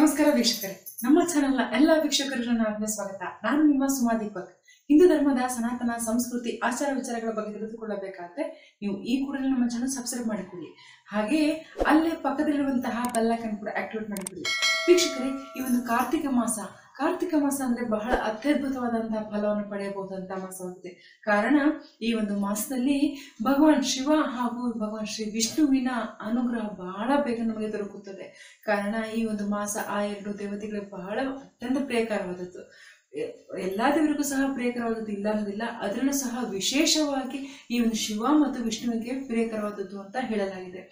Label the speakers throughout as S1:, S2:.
S1: ನಮಸ್ಕಾರ ವೀಕ್ಷಕರೇ ನಮ್ಮ ಚಾನೆಲ್ನ ಎಲ್ಲ ವೀಕ್ಷಕರಿಗೂ ನನ್ನ ಸ್ವಾಗತ ನಾನು ನಿಮ್ಮ ಸುಮಾ ದೀಪಕ್ ಹಿಂದೂ ಧರ್ಮದ ಸನಾತನ ಸಂಸ್ಕೃತಿ ಆಚಾರ ವಿಚಾರಗಳ ಬಗ್ಗೆ ತಿಳಿದುಕೊಳ್ಳಬೇಕಾದ್ರೆ ನೀವು ಈ ಕೂಡಲೇ ನಮ್ಮ ಚಾನಲ್ ಸಬ್ಸ್ಕ್ರೈಬ್ ಮಾಡಿಕೊಳ್ಳಿ ಹಾಗೆಯೇ ಅಲ್ಲೇ ಪಕ್ಕದಲ್ಲಿರುವಂತಹ ಬೆಲ್ಲೈಕನ್ ಕೂಡ ಆಕ್ಟಿವೇಟ್ ಮಾಡಿಕೊಳ್ಳಿ ವೀಕ್ಷಕರೇ ಈ ಒಂದು ಕಾರ್ತಿಕ ಮಾಸ ಕಾರ್ತಿಕ ಮಾಸ ಅಂದ್ರೆ ಬಹಳ ಅತ್ಯದ್ಭುತವಾದಂತಹ ಫಲವನ್ನು ಪಡೆಯಬಹುದಂತಹ ಮಾಸವಾಗಿದೆ ಕಾರಣ ಈ ಒಂದು ಮಾಸದಲ್ಲಿ ಭಗವಾನ್ ಶಿವ ಹಾಗೂ ಭಗವಾನ್ ಶ್ರೀ ವಿಷ್ಣುವಿನ ಅನುಗ್ರಹ ಬಹಳ ಬೇಗ ನಮಗೆ ದೊರಕುತ್ತದೆ ಕಾರಣ ಈ ಒಂದು ಮಾಸ ಆ ಎರಡು ದೇವತೆಗಳಿಗೆ ಬಹಳ ಅತ್ಯಂತ ಪ್ರಿಯಕರವಾದದ್ದು ಎ- ಎಲ್ಲಾ ದೇವರಿಗೂ ಸಹ ಪ್ರಿಯಕರವಾದದ್ದು ಇಲ್ಲ ಅನ್ನೋದಿಲ್ಲ ಅದರಲ್ಲೂ ಸಹ ವಿಶೇಷವಾಗಿ ಈ ಒಂದು ಶಿವ ಮತ್ತು ವಿಷ್ಣುವಿಗೆ ಪ್ರಿಯಕರವಾದದ್ದು ಅಂತ ಹೇಳಲಾಗಿದೆ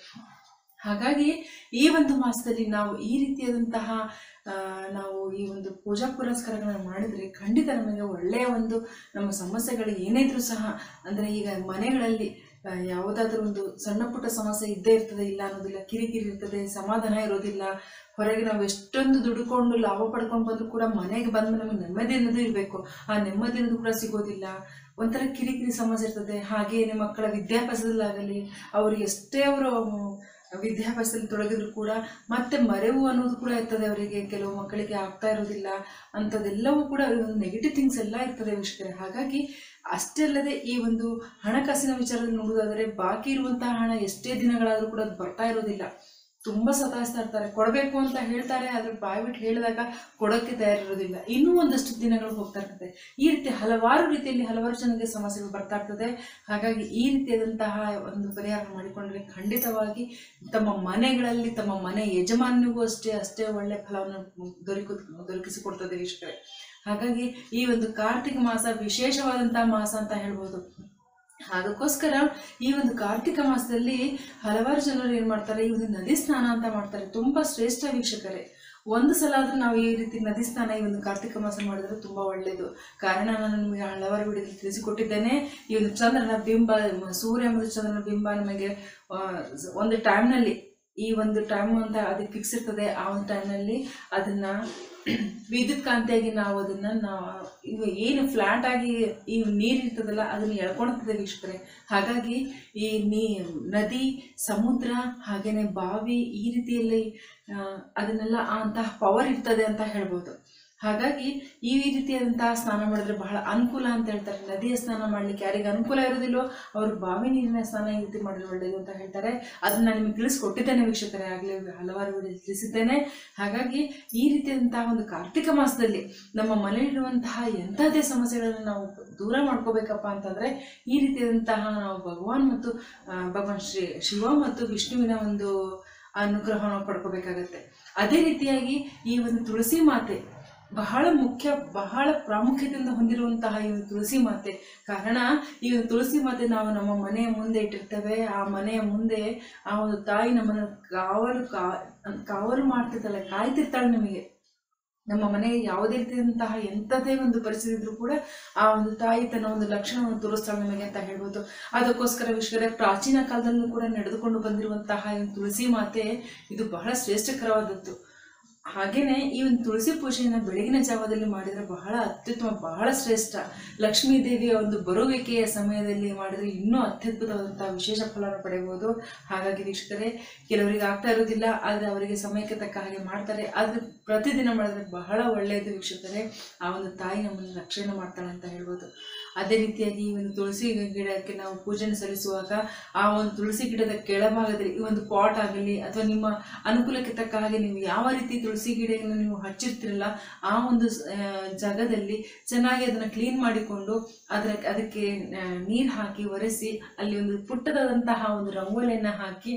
S1: ಹಾಗಾಗಿ ಈ ಒಂದು ಮಾಸದಲ್ಲಿ ನಾವು ಈ ರೀತಿಯಾದಂತಹ ಆ, ನಾವು ಈ ಒಂದು ಪೂಜಾ ಪುರಸ್ಕಾರಗಳನ್ನು ಮಾಡಿದರೆ ಖಂಡಿತ ನಮಗೆ ಒಳ್ಳೆಯ ಒಂದು ನಮ್ಮ ಸಮಸ್ಯೆಗಳು ಏನೇ ಇದ್ರೂ ಸಹ ಅಂದರೆ ಈಗ ಮನೆಗಳಲ್ಲಿ ಆ, ಯಾವುದಾದ್ರೂ ಒಂದು ಸಣ್ಣ ಪುಟ್ಟ ಸಮಸ್ಯೆ ಇದ್ದೇ ಇರ್ತದೆ ಇಲ್ಲ ಅನ್ನೋದಿಲ್ಲ ಕಿರಿಕಿರಿ ಇರ್ತದೆ ಸಮಾಧಾನ ಇರೋದಿಲ್ಲ ಹೊರಗೆ ನಾವು ಎಷ್ಟೊಂದು ದುಡ್ಕೊಂಡು ಲಾಭ ಪಡ್ಕೊಂಡು ಬಂದರೂ ಕೂಡ ಮನೆಗೆ ಬಂದು ನಮಗೆ ನೆಮ್ಮದಿ ಅನ್ನೋದು ಇರಬೇಕು ಆ ನೆಮ್ಮದಿ ಅನ್ನೋದು ಕೂಡ ಸಿಗೋದಿಲ್ಲ ಒಂಥರ ಕಿರಿಕಿರಿ ಸಮಸ್ಯೆ ಇರ್ತದೆ ಹಾಗೆಯೇ ಮಕ್ಕಳ ವಿದ್ಯಾಭ್ಯಾಸದಲ್ಲಾಗಲಿ ಅವ್ರಿಗೆ ಎಷ್ಟೇ ಅವರು ವಿದ್ಯಾಭ್ಯಾಸದಲ್ಲಿ ತೊಡಗಿದ್ರು ಕೂಡ ಮತ್ತೆ ಮರೆವು ಅನ್ನೋದು ಕೂಡ ಇರ್ತದೆ ಅವರಿಗೆ ಕೆಲವು ಮಕ್ಕಳಿಗೆ ಆಗ್ತಾ ಇರೋದಿಲ್ಲ ಅಂಥದ್ದೆಲ್ಲವೂ ಕೂಡ ಒಂದು ನೆಗೆಟಿವ್ ಥಿಂಗ್ಸ್ ಎಲ್ಲ ಇರ್ತದೆ ವೀಕ್ಷಕರೇ ಹಾಗಾಗಿ ಅಷ್ಟೇ ಅಲ್ಲದೆ ಈ ಒಂದು ಹಣಕಾಸಿನ ವಿಚಾರದಲ್ಲಿ ನೋಡೋದಾದರೆ ಬಾಕಿ ಇರುವಂತಹ ಹಣ ಎಷ್ಟೇ ದಿನಗಳಾದರೂ ಕೂಡ ಅದು ಬರ್ತಾ ಇರೋದಿಲ್ಲ ತುಂಬಾ ಸತಾಯಿಸ್ತಾ ಇರ್ತಾರೆ ಕೊಡಬೇಕು ಅಂತ ಹೇಳ್ತಾರೆ ಆದ್ರೆ ಬಾಯಿ ಬಿಟ್ಟು ಹೇಳಿದಾಗ ಕೊಡೋಕ್ಕೆ ತಯಾರಿರೋದಿಲ್ಲ ಇನ್ನೂ ಒಂದಷ್ಟು ದಿನಗಳು ಹೋಗ್ತಾ ಇರ್ತದೆ ಈ ರೀತಿ ಹಲವಾರು ರೀತಿಯಲ್ಲಿ ಹಲವಾರು ಜನರಿಗೆ ಸಮಸ್ಯೆಗಳು ಬರ್ತಾ ಇರ್ತದೆ ಹಾಗಾಗಿ ಈ ರೀತಿಯಾದಂತಹ ಒಂದು ಪರಿಹಾರ ಮಾಡಿಕೊಂಡ್ರೆ ಖಂಡಿತವಾಗಿ ತಮ್ಮ ಮನೆಗಳಲ್ಲಿ ತಮ್ಮ ಮನೆ ಯಜಮಾನಿಗೂ ಅಷ್ಟೇ ಅಷ್ಟೇ ಒಳ್ಳೆ ಫಲವನ್ನು ದೊರಕು ದೊರಕಿಸಿಕೊಡ್ತದೆ ವೀಕ್ಷಕರೇ ಹಾಗಾಗಿ ಈ ಒಂದು ಕಾರ್ತಿಕ ಮಾಸ ವಿಶೇಷವಾದಂತಹ ಮಾಸ ಅಂತ ಹೇಳ್ಬೋದು ಅದಕ್ಕೋಸ್ಕರ ಈ ಒಂದು ಕಾರ್ತಿಕ ಮಾಸದಲ್ಲಿ ಹಲವಾರು ಜನರು ಏನ್ ಮಾಡ್ತಾರೆ ಈ ಒಂದು ನದಿ ಸ್ನಾನ ಅಂತ ಮಾಡ್ತಾರೆ ತುಂಬಾ ಶ್ರೇಷ್ಠ ವೀಕ್ಷಕರೇ ಒಂದು ಸಲ ಆದ್ರೂ ನಾವು ಈ ರೀತಿ ನದಿ ಸ್ನಾನ ಈ ಒಂದು ಕಾರ್ತಿಕ ಮಾಸ ಮಾಡಿದ್ರೆ ತುಂಬಾ ಒಳ್ಳೆಯದು ಕಾರಣ ನಾನು ನಿಮಗೆ ಹಲವಾರು ವಿಡಿಯೋದಲ್ಲಿ ತಿಳಿಸಿಕೊಟ್ಟಿದ್ದೇನೆ ಈ ಒಂದು ಚಂದ್ರನ ಬಿಂಬ ಮ- ಸೂರ್ಯ ಮತ್ತು ಚಂದ್ರನ ಬಿಂಬ ನಮಗೆ ಆ, ಒಂದು ಟೈಮ್ನಲ್ಲಿ ಈ ಒಂದು ಟೈಮ್ ಅಂತ ಅದಕ್ಕೆ ಫಿಕ್ಸ್ ಇರ್ತದೆ ಆ ಒಂದು ಟೈಮ್ನಲ್ಲಿ ಅದನ್ನ ವಿದ್ಯುತ್ ಕಾಂತಿಯಾಗಿ ನಾವು ಅದನ್ನ ನಾವು ಈಗ ಏನು ಫ್ಲಾಟ್ ಆಗಿ ಈ ನೀರು ಇರ್ತದಲ್ಲ ಅದನ್ನ ಎಳ್ಕೊಳ್ತದೆ ವೀಕ್ಷಕರೇ ಹಾಗಾಗಿ ಈ ನೀ ನದಿ ಸಮುದ್ರ ಹಾಗೇನೆ ಬಾವಿ ಈ ರೀತಿಯಲ್ಲಿ ಆ, ಅದನ್ನೆಲ್ಲ ಅಂತಹ ಪವರ್ ಇರ್ತದೆ ಅಂತ ಹೇಳ್ಬೋದು ಹಾಗಾಗಿ ಈ ರೀತಿಯಾದಂತಹ ಸ್ನಾನ ಮಾಡಿದ್ರೆ ಬಹಳ ಅನುಕೂಲ ಅಂತ ಹೇಳ್ತಾರೆ ನದಿಯ ಸ್ನಾನ ಮಾಡ್ಲಿಕ್ಕೆ ಯಾರಿಗೆ ಅನುಕೂಲ ಇರೋದಿಲ್ಲೋ ಅವರು ಬಾವಿ ನೀರಿನ ಸ್ನಾನ ಈ ರೀತಿ ಮಾಡಿದ್ರೆ ಒಳ್ಳೆಯದು ಅಂತ ಹೇಳ್ತಾರೆ ಅದನ್ನ ನಾನು ನಿಮಗೆ ತಿಳಿಸ್ಕೊಟ್ಟಿದ್ದೇನೆ ವೀಕ್ಷಕರೇ ಆಗಲೇ ಹಲವಾರು ವಿಡಿಯೋ ತಿಳಿಸಿದ್ದೇನೆ ಹಾಗಾಗಿ ಈ ರೀತಿಯಾದಂತಹ ಒಂದು ಕಾರ್ತಿಕ ಮಾಸದಲ್ಲಿ ನಮ್ಮ ಮನೆಯಲ್ಲಿರುವಂತಹ ಎಂಥದೇ ಸಮಸ್ಯೆಗಳನ್ನು ನಾವು ದೂರ ಮಾಡ್ಕೋಬೇಕಪ್ಪ ಅಂತಂದ್ರೆ ಈ ರೀತಿಯಾದಂತಹ ನಾವು ಭಗವಾನ್ ಮತ್ತು ಆ, ಭಗವಾನ್ ಶ್ರೀ ಶಿವ ಮತ್ತು ವಿಷ್ಣುವಿನ ಒಂದು ಅನುಗ್ರಹವನ್ನು ಪಡ್ಕೋಬೇಕಾಗತ್ತೆ ಅದೇ ರೀತಿಯಾಗಿ ಈ ಒಂದು ತುಳಸಿ ಮಾತೆ ಬಹಳ ಮುಖ್ಯ ಬಹಳ ಪ್ರಾಮುಖ್ಯತೆಯಿಂದ ಹೊಂದಿರುವಂತಹ ಈ ಒಂದು ತುಳಸಿ ಮಾತೆ ಕಾರಣ ಈ ಒಂದು ತುಳಸಿ ಮಾತೆ ನಾವು ನಮ್ಮ ಮನೆಯ ಮುಂದೆ ಇಟ್ಟಿರ್ತೇವೆ ಆ ಮನೆಯ ಮುಂದೆ ಆ ಒಂದು ತಾಯಿ ನಮ್ಮನ್ನು ಕಾವಲು ಕಾ ಕಾವಲು ಮಾಡ್ತಿರ್ತಾಳೆ ಕಾಯ್ತಿರ್ತಾಳೆ ನಮಗೆ ನಮ್ಮ ಮನೆಗೆ ಯಾವುದೇ ರೀತಿಯಾದಂತಹ ಎಂಥದೇ ಒಂದು ಪರಿಸ್ಥಿತಿ ಇದ್ರೂ ಕೂಡ ಆ ಒಂದು ತಾಯಿ ತನ್ನ ಒಂದು ಲಕ್ಷಣವನ್ನು ತೋರಿಸ್ತಾಳೆ ನಮಗೆ ಅಂತ ಹೇಳ್ಬೋದು ಅದಕ್ಕೋಸ್ಕರ ವಿಶ್ವರೇ ಪ್ರಾಚೀನ ಕಾಲದಲ್ಲೂ ಕೂಡ ನಡೆದುಕೊಂಡು ಬಂದಿರುವಂತಹ ಈ ಒಂದು ತುಳಸಿ ಮಾತೆ ಇದು ಬಹಳ ಶ್ರೇಷ್ಠಕರವಾದದ್ದು ಹಾಗೇನೆ ಈ ಒಂದು ತುಳಸಿ ಪೂಜೆಯನ್ನು ಬೆಳಗಿನ ಜಾವದಲ್ಲಿ ಮಾಡಿದರೆ ಬಹಳ ಅತ್ಯುತ್ತಮ ಬಹಳ ಶ್ರೇಷ್ಠ ಲಕ್ಷ್ಮೀ ದೇವಿಯ ಒಂದು ಬರುವಿಕೆಯ ಸಮಯದಲ್ಲಿ ಮಾಡಿದರೆ ಇನ್ನೂ ಅತ್ಯದ್ಭುತವಾದಂತಹ ವಿಶೇಷ ಫಲವನ್ನು ಪಡೆಯಬಹುದು ಹಾಗಾಗಿ ವೀಕ್ಷಕರೇ ಕೆಲವರಿಗೆ ಆಗ್ತಾ ಇರೋದಿಲ್ಲ ಆದರೆ ಅವರಿಗೆ ಸಮಯಕ್ಕೆ ತಕ್ಕ ಹಾಗೆ ಮಾಡ್ತಾರೆ ಆದರೆ ಪ್ರತಿದಿನ ಮಾಡಿದ್ರೆ ಬಹಳ ಒಳ್ಳೆಯದು ವೀಕ್ಷಕರೇ ಆ ಒಂದು ತಾಯಿ ನಮ್ಮನ್ನು ರಕ್ಷಣೆ ಮಾಡ್ತಾಳೆ ಅಂತ ಹೇಳ್ಬೋದು ಅದೇ ರೀತಿಯಾಗಿ ಈ ಒಂದು ತುಳಸಿ ಗಿಡಕ್ಕೆ ನಾವು ಪೂಜೆನ ಸಲ್ಲಿಸುವಾಗ ಆ ಒಂದು ತುಳಸಿ ಗಿಡದ ಕೆಳಭಾಗದಲ್ಲಿ ಈ ಒಂದು ಪಾಟ್ ಆಗಲಿ ಅಥವಾ ನಿಮ್ಮ ಅನುಕೂಲಕ್ಕೆ ತಕ್ಕ ಹಾಗೆ ನೀವು ಯಾವ ರೀತಿ ತುಳಸಿ ಗಿಡವನ್ನು ನೀವು ಹಚ್ಚಿರ್ತಿರಲ್ಲ ಆ ಒಂದು ಸ- ಆ, ಜಾಗದಲ್ಲಿ ಚೆನ್ನಾಗಿ ಅದನ್ನು ಕ್ಲೀನ್ ಮಾಡಿಕೊಂಡು ಅದರ ಅದಕ್ಕೆ ನೀರು ಹಾಕಿ ಒರೆಸಿ ಅಲ್ಲಿ ಒಂದು ಪುಟ್ಟದಾದಂತಹ ಒಂದು ರಂಗೋಲಿಯನ್ನು ಹಾಕಿ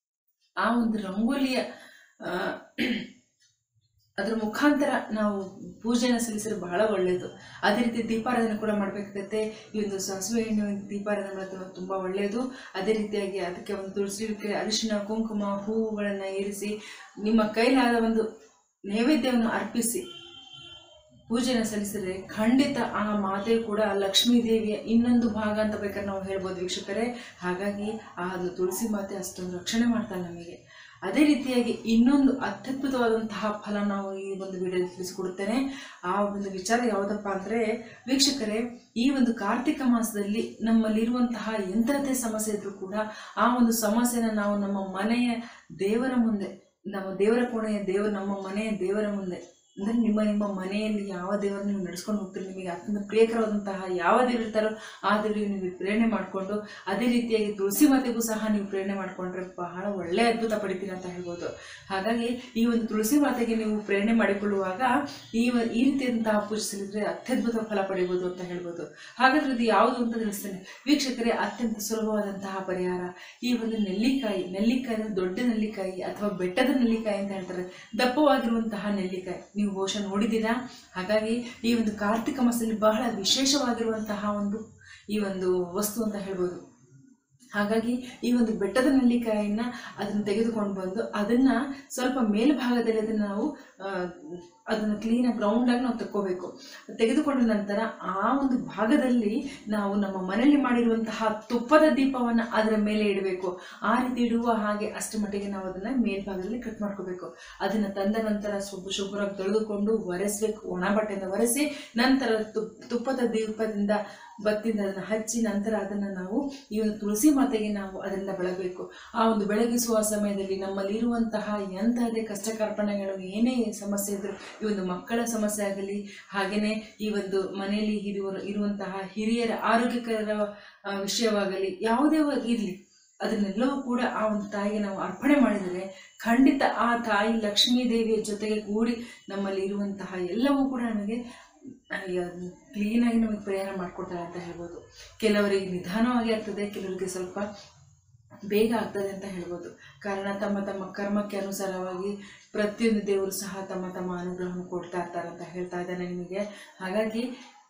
S1: ಆ ಒಂದು ರಂಗೋಲಿಯ ಆ, ಅದ್ರ ಮುಖಾಂತರ ನಾವು ಪೂಜೆನ ಸಲ್ಲಿಸಿದ್ರೆ ಬಹಳ ಒಳ್ಳೆಯದು ಅದೇ ರೀತಿ ದೀಪಾರಾಧನೆ ಕೂಡ ಮಾಡಬೇಕಾಗತ್ತೆ ಈ ಒಂದು ಸಾಸಿವೆ ಎಣ್ಣೆ ದೀಪಾರಾಧನೆ ಮಾಡೋದು ತುಂಬ ಒಳ್ಳೆಯದು ಅದೇ ರೀತಿಯಾಗಿ ಅದಕ್ಕೆ ಒಂದು ತುಳಸಿ ಗಿಡಕ್ಕೆ ಅರಿಶಿನ ಕುಂಕುಮ ಹೂವುಗಳನ್ನು ಏರಿಸಿ ನಿಮ್ಮ ಕೈಲಾದ ಒಂದು ನೈವೇದ್ಯವನ್ನು ಅರ್ಪಿಸಿ ಪೂಜೆನ ಸಲ್ಲಿಸಿದ್ರೆ ಖಂಡಿತ ಆ ಮಾತೆ ಕೂಡ ಲಕ್ಷ್ಮೀ ದೇವಿಯ ಇನ್ನೊಂದು ಭಾಗ ಅಂತ ಬೇಕಾದ್ರೆ ನಾವು ಹೇಳ್ಬೋದು ವೀಕ್ಷಕರೇ ಹಾಗಾಗಿ ಆ ಒಂದು ತುಳಸಿ ಮಾತೆ ಅಷ್ಟೊಂದು ರಕ್ಷಣೆ ಮಾಡ್ತಾಳೆ ನಮಗೆ ಅದೇ ರೀತಿಯಾಗಿ ಇನ್ನೊಂದು ಅತ್ಯದ್ಭುತವಾದಂತಹ ಫಲ ನಾವು ಈ ಒಂದು ವಿಡಿಯೋದಲ್ಲಿ ತಿಳಿಸಿಕೊಡುತ್ತೇನೆ ಆ ಒಂದು ವಿಚಾರ ಯಾವುದಪ್ಪ ಅಂದರೆ ವೀಕ್ಷಕರೇ ಈ ಒಂದು ಕಾರ್ತಿಕ ಮಾಸದಲ್ಲಿ ನಮ್ಮಲ್ಲಿರುವಂತಹ ಎಂಥದೇ ಸಮಸ್ಯೆ ಇದ್ರೂ ಕೂಡ ಆ ಒಂದು ಸಮಸ್ಯೆನ ನಾವು ನಮ್ಮ ಮನೆಯ ದೇವರ ಮುಂದೆ ನಮ್ಮ ದೇವರ ಕೋಣೆಯ ದೇವರ ನಮ್ಮ ಮನೆಯ ದೇವರ ಮುಂದೆ ಅಂದರೆ ನಿಮ್ಮ ನಿಮ್ಮ ಮನೆಯಲ್ಲಿ ಯಾವ ದೇವರನ್ನು ನೀವು ನಡೆಸ್ಕೊಂಡು ಹೋಗ್ತೀರಿ ನಿಮಗೆ ಅತ್ಯಂತ ಪ್ರಿಯಕರವಾದಂತಹ ಯಾವ ದೇವರು ಇರ್ತಾರೋ ಆ ದೇವರಿಗೆ ನೀವು ಪ್ರೇರಣೆ ಮಾಡಿಕೊಂಡು ಅದೇ ರೀತಿಯಾಗಿ ತುಳಸಿ ಮಾತೆಗೂ ಸಹ ನೀವು ಪ್ರೇರಣೆ ಮಾಡಿಕೊಂಡ್ರೆ ಬಹಳ ಒಳ್ಳೆ ಅದ್ಭುತ ಪಡಿತೀರ ಅಂತ ಹೇಳ್ಬೋದು ಹಾಗಾಗಿ ಈ ಒಂದು ತುಳಸಿ ಮಾತೆಗೆ ನೀವು ಪ್ರೇರಣೆ ಮಾಡಿಕೊಳ್ಳುವಾಗ ಈ ವ- ಈ ರೀತಿಯಾದಂತಹ ಪೂಜಿಸಲಿದ್ರೆ ಅತ್ಯದ್ಭುತ ಫಲ ಪಡೆಯಬಹುದು ಅಂತ ಹೇಳ್ಬೋದು ಹಾಗಾದ್ರೆ ಇದು ಯಾವುದು ಅಂತ ತಿಳಿಸ್ತೇನೆ ವೀಕ್ಷಕರೇ ಅತ್ಯಂತ ಸುಲಭವಾದಂತಹ ಪರಿಹಾರ ಈ ಒಂದು ನೆಲ್ಲಿಕಾಯಿ ನೆಲ್ಲಿಕಾಯಿ ಅಂದ್ರೆ ದೊಡ್ಡ ನೆಲ್ಲಿಕಾಯಿ ಅಥವಾ ಬೆಟ್ಟದ ನೆಲ್ಲಿಕಾಯಿ ಅಂತ ಹೇಳ್ತಾರೆ ದಪ್ಪವಾಗಿರುವಂತಹ ನೆಲ್ಲಿಕಾಯಿ ನೀವು ಬಹುಶಃ ನೋಡಿದ್ದೀರಾ ಹಾಗಾಗಿ ಈ ಒಂದು ಕಾರ್ತಿಕ ಮಾಸದಲ್ಲಿ ಬಹಳ ವಿಶೇಷವಾಗಿರುವಂತಹ ಒಂದು ಈ ಒಂದು ವಸ್ತು ಅಂತ ಹೇಳ್ಬೋದು ಹಾಗಾಗಿ ಈ ಒಂದು ಬೆಟ್ಟದ ನೆಲ್ಲಿಕಾಯಿನ ಅದನ್ನು ತೆಗೆದುಕೊಂಡು ಬಂದು ಅದನ್ನ ಸ್ವಲ್ಪ ಮೇಲ್ಭಾಗದಲ್ಲಿ ಅದನ್ನು ನಾವು ಆ, ಅದನ್ನು ಕ್ಲೀನಾಗಿ ರೌಂಡಾಗಿ ನಾವು ತಕ್ಕೋಬೇಕು ತೆಗೆದುಕೊಂಡ ನಂತರ ಆ ಒಂದು ಭಾಗದಲ್ಲಿ ನಾವು ನಮ್ಮ ಮನೆಯಲ್ಲಿ ಮಾಡಿರುವಂತಹ ತುಪ್ಪದ ದೀಪವನ್ನು ಅದರ ಮೇಲೆ ಇಡಬೇಕು ಆ ರೀತಿ ಇಡುವ ಹಾಗೆ ಅಷ್ಟರ ಮಟ್ಟಿಗೆ ನಾವು ಅದನ್ನು ಮೇಲ್ಭಾಗದಲ್ಲಿ ಕಟ್ ಮಾಡ್ಕೋಬೇಕು ಅದನ್ನು ತಂದ ನಂತರ ಶುಭ ಶುಭ್ರವಾಗಿ ತೊಳೆದುಕೊಂಡು ಒರೆಸ್ಬೇಕು ಒಣ ಬಟ್ಟೆಯಿಂದ ಒರೆಸಿ ನಂತರ ತುಪ್ ತುಪ್ಪದ ದೀಪದಿಂದ ಬತ್ತಿಂದ ಅದನ್ನು ಹಚ್ಚಿ ನಂತರ ಅದನ್ನು ನಾವು ಈ ಒಂದು ತುಳಸಿ ಮಾತೆಗೆ ನಾವು ಅದರಿಂದ ಬೆಳಗಬೇಕು ಆ ಒಂದು ಬೆಳಗಿಸುವ ಸಮಯದಲ್ಲಿ ನಮ್ಮಲ್ಲಿ ಇರುವಂತಹ ಎಂತಹದೇ ಕಷ್ಟ ಕಾರ್ಪಣ್ಯಗಳು ಏನೇ ಸಮಸ್ಯೆ ಇದ್ದರೂ ಈ ಒಂದು ಮಕ್ಕಳ ಸಮಸ್ಯೆ ಆಗಲಿ ಹಾಗೆಯೇ ಈ ಒಂದು ಮನೆಯಲ್ಲಿ ಇರುವ ಇರುವಂತಹ ಹಿರಿಯರ ಆರೋಗ್ಯಕರ ಆ, ವಿಷಯವಾಗಲಿ ಯಾವುದೇ ಇರಲಿ ಅದನ್ನೆಲ್ಲವೂ ಕೂಡ ಆ ಒಂದು ತಾಯಿಗೆ ನಾವು ಅರ್ಪಣೆ ಮಾಡಿದರೆ ಖಂಡಿತ ಆ ತಾಯಿ ಲಕ್ಷ್ಮೀ ದೇವಿಯ ಜೊತೆಗೆ ಕೂಡಿ ನಮ್ಮಲ್ಲಿ ಇರುವಂತಹ ಎಲ್ಲವೂ ಕೂಡ ನಮಗೆ ಕ್ಲೀನಾಗಿ ನಮಗೆ ಪರಿಹಾರ ಮಾಡಿಕೊಡ್ತಾರೆ ಅಂತ ಹೇಳ್ಬೋದು ಕೆಲವರಿಗೆ ನಿಧಾನವಾಗಿ ಆಗ್ತದೆ ಕೆಲವರಿಗೆ ಸ್ವಲ್ಪ ಬೇಗ ಆಗ್ತದೆ ಅಂತ ಹೇಳ್ಬೋದು ಕಾರಣ ತಮ್ಮ ತಮ್ಮ ಕರ್ಮಕ್ಕೆ ಅನುಸಾರವಾಗಿ ಪ್ರತಿಯೊಂದು ದೇವರು ಸಹ ತಮ್ಮ ತಮ್ಮ ಅನುಗ್ರಹವನ್ನು ಕೊಡ್ತಾ ಇರ್ತಾರೆ ಅಂತ ಹೇಳ್ತಾ ಇದ್ದಾನೆ ನಿಮಗೆ ಹಾಗಾಗಿ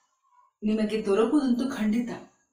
S1: ನಿಮಗೆ ದೊರಕುವುದಂತೂ ಖಂಡಿತ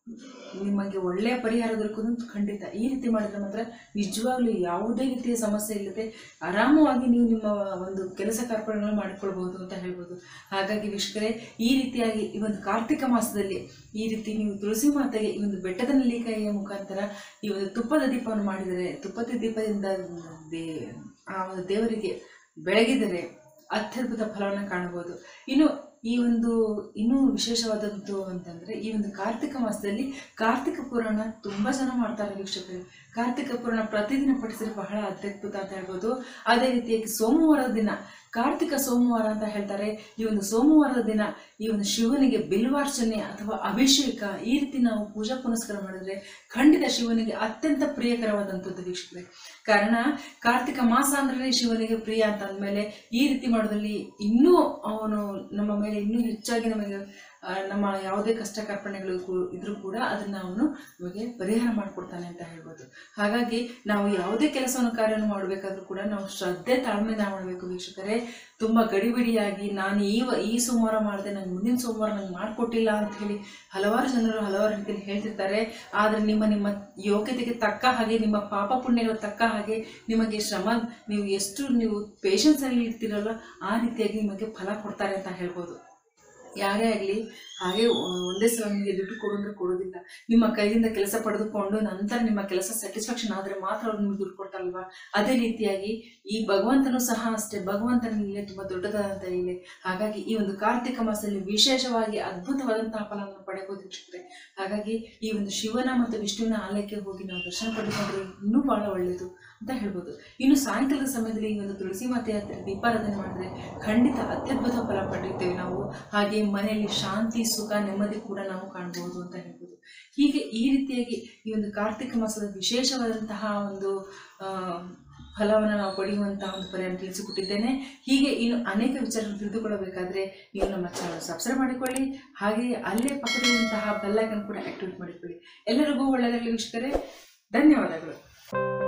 S1: ನಿಮಗೆ ಒಳ್ಳೆಯ ಪರಿಹಾರ ದೊರಕುವುದಂತೂ ಖಂಡಿತ ಈ ರೀತಿ ಮಾಡಿದ್ರೆ ಮಾತ್ರ ನಿಜವಾಗ್ಲೂ ಯಾವುದೇ ರೀತಿಯ ಸಮಸ್ಯೆ ಇಲ್ಲದೆ ಆರಾಮವಾಗಿ ನೀವು ನಿಮ್ಮ ಒಂದು ಕೆಲಸ ಕಾರ್ಪಣ್ಯಗಳನ್ನು ಮಾಡಿಕೊಳ್ಬಹುದು ಅಂತ ಹೇಳ್ಬೋದು ಹಾಗಾಗಿ ವೀಕ್ಷಕರೇ ಈ ರೀತಿಯಾಗಿ ಈ ಒಂದು ಕಾರ್ತಿಕ ಮಾಸದಲ್ಲಿ ಈ ರೀತಿ ನೀವು ತುಳಸಿ ಮಾತೆಗೆ ಈ ಒಂದು ಬೆಟ್ಟದ ನೆಲ್ಲಿಕಾಯಿಯ ಮುಖಾಂತರ ಈ ಒಂದು ತುಪ್ಪದ ದೀಪವನ್ನು ಮಾಡಿದರೆ ತುಪ್ಪದ ದೀಪದಿಂದ ದೇ ಆ ಒಂದು ದೇವರಿಗೆ ಬೆಳಗಿದರೆ ಅತ್ಯದ್ಭುತ ಫಲವನ್ನು ಕಾಣಬಹುದು ಇನ್ನು ಈ ಒಂದು ಇನ್ನೂ ವಿಶೇಷವಾದದ್ದು ಅಂತಂದ್ರೆ ಈ ಒಂದು ಕಾರ್ತಿಕ ಮಾಸದಲ್ಲಿ ಕಾರ್ತಿಕ ಪುರಾಣ ತುಂಬಾ ಜನ ಮಾಡ್ತಾರೆ ವೀಕ್ಷಕರು ಕಾರ್ತಿಕ ಪುರಾಣ ಪ್ರತಿದಿನ ಪಠಿಸಿದ್ರೆ ಬಹಳ ಅತ್ಯದ್ಭುತ ಅಂತ ಹೇಳ್ಬೋದು ಅದೇ ರೀತಿಯಾಗಿ ಸೋಮವಾರದ ದಿನ ಕಾರ್ತಿಕ ಸೋಮವಾರ ಅಂತ ಹೇಳ್ತಾರೆ ಈ ಒಂದು ಸೋಮವಾರದ ದಿನ ಈ ಒಂದು ಶಿವನಿಗೆ ಬಿಲ್ವಾರ್ಚನೆ ಅಥವಾ ಅಭಿಷೇಕ ಈ ರೀತಿ ನಾವು ಪೂಜಾ ಪುನಸ್ಕಾರ ಮಾಡಿದ್ರೆ ಖಂಡಿತ ಶಿವನಿಗೆ ಅತ್ಯಂತ ಪ್ರಿಯಕರವಾದಂಥದ್ದು ವೀಕ್ಷಕರೇ ಕಾರಣ ಕಾರ್ತಿಕ ಮಾಸ ಅಂದ್ರೆ ಶಿವನಿಗೆ ಪ್ರಿಯ ಅಂತ ಅಂದಮೇಲೆ ಈ ರೀತಿ ಮಾಡೋದ್ರಲ್ಲಿ ಇನ್ನೂ ಅವನು ನಮ್ಮ ಮೇಲೆ ಇನ್ನೂ ಹೆಚ್ಚಾಗಿ ನಮಗೆ ಆ, ನಮ್ಮ ಯಾವುದೇ ಕಷ್ಟ ಕಾರ್ಪಣ್ಯಗಳು ಕೂ- ಇದ್ರೂ ಕೂಡ ಅದನ್ನ ಅವನು ನಮಗೆ ಪರಿಹಾರ ಮಾಡಿಕೊಡ್ತಾನೆ ಅಂತ ಹೇಳ್ಬೋದು ಹಾಗಾಗಿ ನಾವು ಯಾವುದೇ ಕೆಲಸವನ್ನು ಕಾರ್ಯವನ್ನು ಮಾಡಬೇಕಾದ್ರೂ ಕೂಡ ನಾವು ಶ್ರದ್ಧೆ ತಾಳ್ಮೆಯಿಂದ ಮಾಡಬೇಕು ವೀಕ್ಷಕರೇ ತುಂಬ ಗಡಿಬಿಡಿಯಾಗಿ ನಾನು ಈ ವ- ಈ ಸೋಮವಾರ ಮಾಡಿದೆ ನಂಗೆ ಮುಂದಿನ ಸೋಮವಾರ ನಂಗೆ ಮಾಡಿಕೊಟ್ಟಿಲ್ಲ ಅಂತ ಹೇಳಿ ಹಲವಾರು ಜನರು ಹಲವಾರು ರೀತಿಯಲ್ಲಿ ಹೇಳ್ತಿರ್ತಾರೆ ಆದರೆ ನಿಮ್ಮ ನಿಮ್ಮ ಯೋಗ್ಯತೆಗೆ ತಕ್ಕ ಹಾಗೆ ನಿಮ್ಮ ಪಾಪ ಪುಣ್ಯಗಳು ತಕ್ಕ ಹಾಗೆ ನಿಮಗೆ ಶ್ರಮ ನೀವು ಎಷ್ಟು ನೀವು ಪೇಷನ್ಸಲ್ಲಿ ಇರ್ತೀರಲ್ಲ ಆ ರೀತಿಯಾಗಿ ನಿಮಗೆ ಫಲ ಕೊಡ್ತಾರೆ ಅಂತ ಹೇಳ್ಬೋದು ಯಾರೇ ಆಗಲಿ ಹಾಗೆ ಒಂದೇ ಸಲ ನಿಮಗೆ ದುಡ್ಡು ಕೊಡು ಅಂದ್ರೆ ಕೊಡೋದಿಲ್ಲ ನಿಮ್ಮ ಕೈಯಿಂದ ಕೆಲಸ ಪಡೆದುಕೊಂಡು ನಂತರ ನಿಮ್ಮ ಕೆಲಸ ಸ್ಯಾಟಿಸ್ಫ್ಯಾಕ್ಷನ್ ಆದರೆ ಮಾತ್ರ ಅವ್ರು ನಿಮ್ಗೆ ದುಡ್ಡು ಕೊಡ್ತಾರಲ್ವಾ ಅದೇ ರೀತಿಯಾಗಿ ಈ ಭಗವಂತನು ಸಹ ಅಷ್ಟೇ ಭಗವಂತನ ಲೀಲೆ ತುಂಬ ದೊಡ್ಡದಾದಂಥ ಲೀಲೆ ಹಾಗಾಗಿ ಈ ಒಂದು ಕಾರ್ತಿಕ ಮಾಸದಲ್ಲಿ ವಿಶೇಷವಾಗಿ ಅದ್ಭುತವಾದಂತಹ ಫಲವನ್ನು ಪಡೆಯಬಹುದು ವೀಕ್ಷಕರೇ ಹಾಗಾಗಿ ಈ ಒಂದು ಶಿವನ ಮತ್ತು ವಿಷ್ಣುವಿನ ಆಲಯಕ್ಕೆ ಹೋಗಿ ನಾವು ದರ್ಶನ ಪಡೆದುಕೊಂಡ್ರೆ ಇನ್ನೂ ಬಹಳ ಒಳ್ಳೆಯದು ಅಂತ ಹೇಳ್ಬೋದು ಇನ್ನು ಸಾಯಂಕಾಲದ ಸಮಯದಲ್ಲಿ ಈ ಒಂದು ತುಳಸಿ ಮಾತೆಯ ಹತ್ರ ದೀಪಾರಾಧನೆ ಮಾಡಿದ್ರೆ ಖಂಡಿತ ಅತ್ಯದ್ಭುತ ಫಲ ಪಡೆಯುತ್ತೇವೆ ನಾವು ಹಾಗೆ ಮನೆಯಲ್ಲಿ ಶಾಂತಿ ಸುಖ ನೆಮ್ಮದಿ ಕೂಡ ನಾವು ಕಾಣಬಹುದು ಅಂತ ಹೇಳ್ಬೋದು ಹೀಗೆ ಈ ರೀತಿಯಾಗಿ ಈ ಒಂದು ಕಾರ್ತಿಕ ಮಾಸದ ವಿಶೇಷವಾದಂತಹ ಒಂದು ಆ, ಫಲವನ್ನು ನಾವು ಪಡೆಯುವಂತಹ ಒಂದು ಪರಿಹಾರ ತಿಳಿಸಿಕೊಟ್ಟಿದ್ದೇನೆ ಹೀಗೆ ಇನ್ನು ಅನೇಕ ವಿಚಾರಗಳನ್ನು ತಿಳಿದುಕೊಳ್ಳಬೇಕಾದ್ರೆ ನೀವು ನಮ್ಮ ಚಾನಲ್ ಸಬ್ಸ್ಕ್ರೈಬ್ ಮಾಡಿಕೊಳ್ಳಿ ಹಾಗೆ ಅಲ್ಲೇ ಪಕ್ಕದಲ್ಲಿರುವಂತಹ ಬೆಲ್ಲೈಕನ್ ಕೂಡ ಆಕ್ಟಿವೇಟ್ ಮಾಡಿಕೊಳ್ಳಿ ಎಲ್ಲರಿಗೂ ಒಳ್ಳೆಯದಾಗಲಿ ವೀಕ್ಷಕರೇ ಧನ್ಯವಾದಗಳು